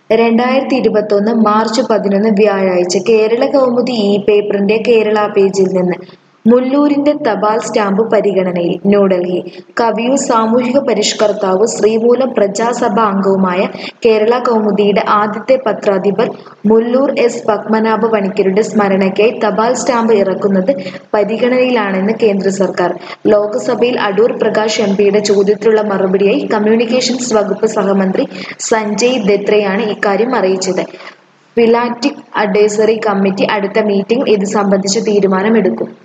രണ്ടായിരത്തി ഇരുപത്തൊന്ന് മാർച്ച് പതിനൊന്ന് വ്യാഴാഴ്ച കേരള കൗമുദി ഇ പേപ്പറിന്റെ കേരള പേജിൽ നിന്ന് മുല്ലൂരിന്റെ തപാൽ സ്റ്റാമ്പ് പരിഗണനയിൽ ന്യൂഡൽഹി കവിയും സാമൂഹിക പരിഷ്കർത്താവും ശ്രീമൂലം പ്രജാസഭാ അംഗവുമായ കേരള കൗമുദിയുടെ ആദ്യത്തെ പത്രാധിപർ മുല്ലൂർ എസ് പത്മനാഭ പണിക്കരുടെ സ്മരണയ്ക്കായി തപാൽ സ്റ്റാമ്പ് ഇറക്കുന്നത് പരിഗണനയിലാണെന്ന് കേന്ദ്ര സർക്കാർ ലോക്സഭയിൽ അടൂർ പ്രകാശ് എം പിയുടെ ചോദ്യത്തിനുള്ള മറുപടിയായി കമ്മ്യൂണിക്കേഷൻസ് വകുപ്പ് സഹമന്ത്രി സഞ്ജയ് ദത്രയാണ് ഇക്കാര്യം അറിയിച്ചത് ഫിലാറ്റിക് അഡ്വൈസറി കമ്മിറ്റി അടുത്ത മീറ്റിംഗ് ഇത് സംബന്ധിച്ച തീരുമാനമെടുക്കും